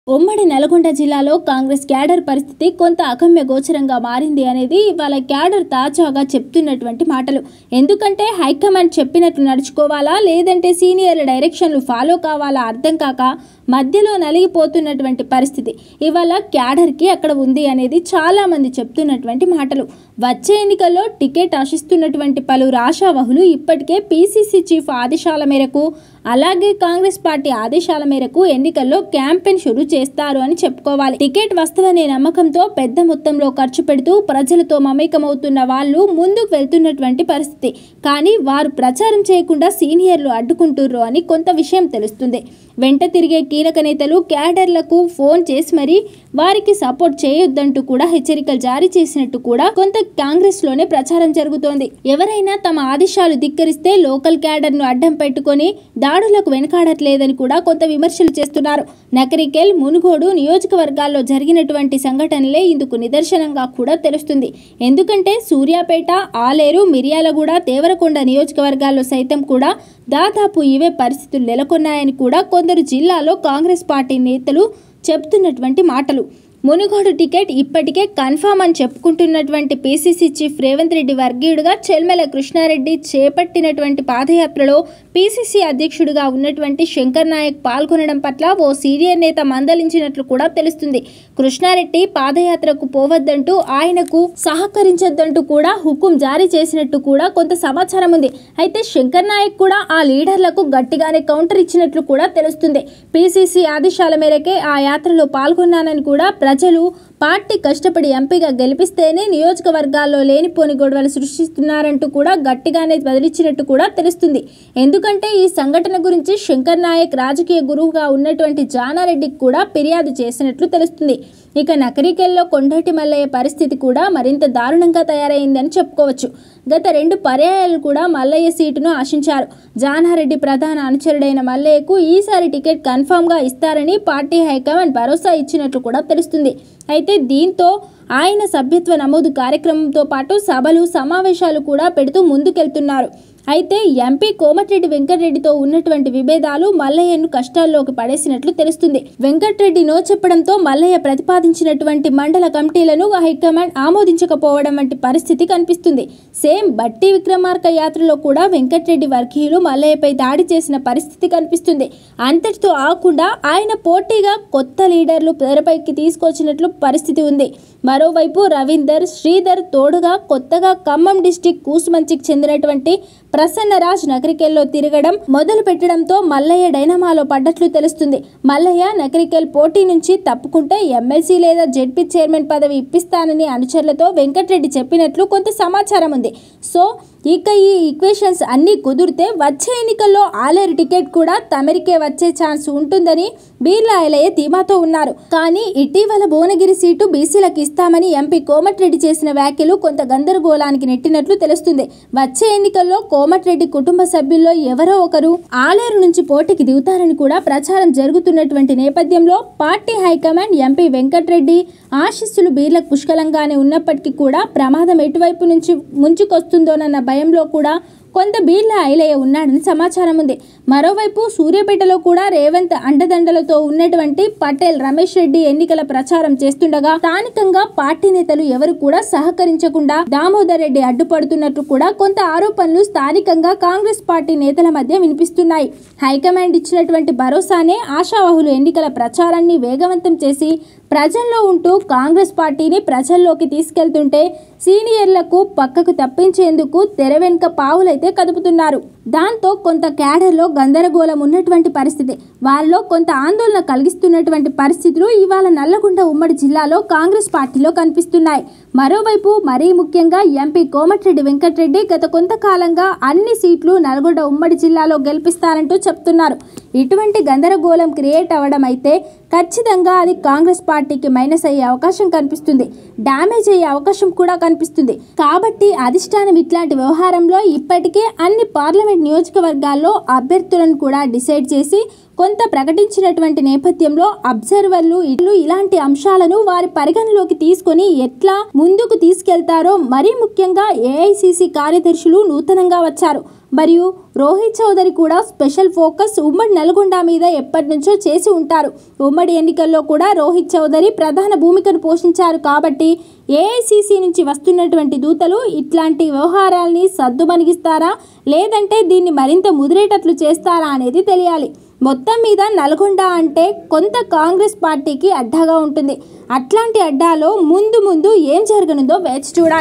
ఉమ్మడి నల్గొండ జిల్లాలో కాంగ్రెస్ క్యాడర్ పరిస్థితి కొంత అగమ్య గోచరంగా మారింది అనేది ఇవాళ క్యాడర్ తాజాగా చెప్తున్నటువంటి మాటలు ఎందుకంటే హైకమాండ్ చెప్పినట్లు నడుచుకోవాలా లేదంటే సీనియర్ల డైరెక్షన్లు ఫాలో కావాలా అర్థం కాక మధ్యలో నలిగిపోతున్నటువంటి పరిస్థితి ఇవాళ క్యాడర్కి అక్కడ ఉంది అనేది చాలా మంది చెప్తున్నటువంటి మాటలు వచ్చే ఎన్నికల్లో టికెట్ ఆశిస్తున్నటువంటి పలువురు ఆశావహులు ఇప్పటికే పీసీసీ చీఫ్ ఆదేశాల మేరకు అలాగే కాంగ్రెస్ పార్టీ ఆదేశాల మేరకు ఎన్నికల్లో క్యాంపెయిన్ షురూ చేస్తారు అని చెప్పుకోవాలి టికెట్ వస్తుందనే నమ్మకంతో పెద్ద మొత్తంలో ఖర్చు పెడుతూ ప్రజలతో మమేకమవుతున్న వాళ్ళు ముందుకు వెళ్తున్నటువంటి పరిస్థితి కానీ వారు ప్రచారం చేయకుండా సీనియర్లు అడ్డుకుంటుర్రు అని కొంత విషయం తెలుస్తుంది వెంట తిరిగే కీలక నేతలు క్యాడర్లకు ఫోన్ చేసి మరీ వారికి సపోర్ట్ చేయొద్దంటూ కూడా హెచ్చరికలు జారీ చేసినట్టు కూడా కొంత కాంగ్రెస్ లోనే ప్రచారం జరుగుతోంది ఎవరైనా తమ ఆదేశాలు ధిక్కరిస్తే లోకల్ క్యాడర్ ను అడ్డం పెట్టుకొని దాడులకు వెనకాడట్లేదని కూడా కొంత విమర్శలు చేస్తున్నారు నకరికెల్ మునుగోడు నియోజకవర్గాల్లో జరిగినటువంటి సంఘటనలే ఇందుకు నిదర్శనంగా కూడా తెలుస్తుంది ఎందుకంటే సూర్యాపేట ఆలేరు మిర్యాలగూడ దేవరకొండ నియోజకవర్గాల్లో సైతం కూడా దాదాపు ఇవే పరిస్థితులు నెలకొన్నాయని కూడా కొందరు జిల్లాలో కాంగ్రెస్ పార్టీ నేతలు చెప్తున్నటువంటి మాటలు మునుగోడు టికెట్ ఇప్పటికే కన్ఫామ్ అని చెప్పుకుంటున్నటువంటి పీసీసీ చీఫ్ రేవంత్ రెడ్డి వర్గీయుడుగా చెల్మెల కృష్ణారెడ్డి చేపట్టినటువంటి పాదయాత్రలో పీసీసీ అధ్యక్షుడిగా ఉన్నటువంటి శంకర్ నాయక్ పాల్గొనడం పట్ల ఓ సీనియర్ నేత మందలించినట్లు కూడా తెలుస్తుంది కృష్ణారెడ్డి పాదయాత్రకు పోవద్దంటూ ఆయనకు సహకరించొద్దంటూ కూడా హుకుం జారీ చేసినట్టు కూడా కొంత సమాచారం ఉంది అయితే శంకర్ నాయక్ కూడా ఆ లీడర్లకు గట్టిగానే కౌంటర్ ఇచ్చినట్లు కూడా తెలుస్తుంది పీసీసీ ఆదేశాల మేరకే ఆ యాత్రలో పాల్గొన్నానని కూడా ప్రజలు పార్టీ కష్టపడి ఎంపీగా గెలిపిస్తేనే నియోజకవర్గాల్లో లేనిపోని గొడవలు సృష్టిస్తున్నారంటూ కూడా గట్టిగానే బదిలిచ్చినట్టు కూడా తెలుస్తుంది ఎందుకంటే ఈ సంఘటన గురించి శంకర్ నాయక్ రాజకీయ గురువుగా ఉన్నటువంటి జానారెడ్డికి కూడా ఫిర్యాదు చేసినట్లు తెలుస్తుంది ఇక నకరికెల్లో కొండటి మల్లయ్య పరిస్థితి కూడా మరింత దారుణంగా తయారైందని చెప్పుకోవచ్చు గత రెండు పర్యాయాలు కూడా మల్లయ్య సీటును ఆశించారు జానారెడ్డి ప్రధాన అనుచరుడైన మల్లయ్యకు ఈసారి టికెట్ కన్ఫామ్గా ఇస్తారని పార్టీ హైకమాండ్ భరోసా ఇచ్చినట్లు కూడా తెలుస్తుంది అయితే దీంతో ఆయన సభ్యత్వ నమోదు కార్యక్రమంతో పాటు సభలు సమావేశాలు కూడా పెడుతూ ముందుకెళ్తున్నారు అయితే ఎంపీ కోమటిరెడ్డి వెంకటరెడ్డితో ఉన్నటువంటి విభేదాలు మల్లయ్యను కష్టాల్లోకి పడేసినట్లు తెలుస్తుంది వెంకటరెడ్డి నో చెప్పడంతో మల్లయ్య ప్రతిపాదించినటువంటి మండల కమిటీలను హైకమాండ్ ఆమోదించకపోవడం వంటి పరిస్థితి కనిపిస్తుంది సేమ్ బట్టి విక్రమార్క యాత్రలో కూడా వెంకటరెడ్డి వర్గీయులు మల్లయ్యపై దాడి చేసిన పరిస్థితి కనిపిస్తుంది అంతటితో ఆకుండా ఆయన పోటీగా కొత్త లీడర్లు తెరపైకి తీసుకొచ్చినట్లు పరిస్థితి ఉంది మరోవైపు రవీందర్ శ్రీధర్ తోడుగా కొత్తగా ఖమ్మం డిస్టిక్ కూసుమంచికి చెందినటువంటి ప్రసన్నరాజ్ నగరికెల్లో తిరగడం మొదలు పెట్టడంతో మల్లయ్య డైనమాలో పడ్డట్లు తెలుస్తుంది మల్లయ్య నగరికెల్ పోటీ నుంచి తప్పుకుంటే ఎమ్మెల్సీ లేదా జెడ్పీ చైర్మన్ పదవి ఇప్పిస్తానని అనుచరులతో వెంకటరెడ్డి చెప్పినట్లు కొంత సమాచారం ఉంది సో ఇక ఈ ఈక్వేషన్స్ అన్నీ కుదిరితే వచ్చే ఎన్నికల్లో ఆలేరు టికెట్ కూడా తమరికే వచ్చే ఛాన్స్ ఉంటుందని బీర్లా ఎలయ్య ధీమాతో ఉన్నారు కానీ ఇటీవల భువనగిరి సీటు బీసీలకు ఇస్తామని ఎంపీ కోమటిరెడ్డి చేసిన వ్యాఖ్యలు కొంత గందరగోళానికి నెట్టినట్లు తెలుస్తుంది వచ్చే ఎన్నికల్లో కోమటిరెడ్డి కుటుంబ సభ్యుల్లో ఎవరో ఒకరు ఆలేరు నుంచి పోటీకి దిగుతారని కూడా ప్రచారం జరుగుతున్నటువంటి నేపథ్యంలో పార్టీ హైకమాండ్ ఎంపీ వెంకటరెడ్డి ఆశీస్సులు బీర్లకు పుష్కలంగానే ఉన్నప్పటికీ కూడా ప్రమాదం ఎటువైపు నుంచి ముంచుకొస్తుందోనన్న భయంలో కూడా కొంత బీర్ల ఐలయ్య ఉన్నాడని సమాచారం ఉంది మరోవైపు సూర్యాపేటలో కూడా రేవంత్ అండదండలతో ఉన్నటువంటి పటేల్ రమేష్ రెడ్డి ఎన్నికల ప్రచారం చేస్తుండగా స్థానికంగా పార్టీ నేతలు ఎవరు కూడా సహకరించకుండా దామోదర్ రెడ్డి అడ్డుపడుతున్నట్టు కూడా కొంత ఆరోపణలు స్థానికంగా కాంగ్రెస్ పార్టీ నేతల మధ్య వినిపిస్తున్నాయి హైకమాండ్ ఇచ్చినటువంటి భరోసానే ఆశావహులు ఎన్నికల ప్రచారాన్ని వేగవంతం చేసి ప్రజల్లో ఉంటూ కాంగ్రెస్ పార్టీని ప్రజల్లోకి తీసుకెళ్తుంటే సీనియర్లకు పక్కకు తప్పించేందుకు తెర వెనుక పావులైతే కదుపుతున్నారు దాంతో కొంత క్యాడర్లో గందరగోళం ఉన్నటువంటి పరిస్థితి వారిలో కొంత ఆందోళన కలిగిస్తున్నటువంటి పరిస్థితులు ఇవాళ నల్లగొండ ఉమ్మడి జిల్లాలో కాంగ్రెస్ పార్టీలో కనిపిస్తున్నాయి మరోవైపు మరీ ముఖ్యంగా ఎంపీ కోమటిరెడ్డి వెంకటరెడ్డి గత కొంతకాలంగా అన్ని సీట్లు నల్గొండ ఉమ్మడి జిల్లాలో గెలిపిస్తారంటూ చెప్తున్నారు ఇటువంటి గందరగోళం క్రియేట్ అవ్వడం అయితే ఖచ్చితంగా అది కాంగ్రెస్ పార్టీకి మైనస్ అయ్యే అవకాశం కనిపిస్తుంది డ్యామేజ్ అయ్యే అవకాశం కూడా కనిపిస్తుంది కాబట్టి అధిష్టానం ఇట్లాంటి వ్యవహారంలో ఇప్పటికే అన్ని పార్లమెంట్ నియోజకవర్గాల్లో అభ్యర్థులను కూడా డిసైడ్ చేసి కొంత ప్రకటించినటువంటి నేపథ్యంలో అబ్జర్వర్లు ఇట్లు ఇలాంటి అంశాలను వారి పరిగణలోకి తీసుకొని ఎట్లా ముందుకు తీసుకెళ్తారో మరీ ముఖ్యంగా ఏఐసిసి కార్యదర్శులు నూతనంగా వచ్చారు మరియు రోహిత్ చౌదరి కూడా స్పెషల్ ఫోకస్ ఉమ్మడి నల్గొండ మీద ఎప్పటి నుంచో చేసి ఉంటారు ఉమ్మడి ఎన్నికల్లో కూడా రోహిత్ చౌదరి ప్రధాన భూమికను పోషించారు కాబట్టి ఏఐసిసి నుంచి వస్తున్నటువంటి దూతలు ఇట్లాంటి వ్యవహారాల్ని సద్దుమణిగిస్తారా లేదంటే దీన్ని మరింత ముదిరేటట్లు చేస్తారా అనేది తెలియాలి మొత్తం మీద నల్గొండ అంటే కొంత కాంగ్రెస్ పార్టీకి అడ్డాగా ఉంటుంది అట్లాంటి అడ్డాలో ముందు ముందు ఏం జరగనుందో వేచి చూడాలి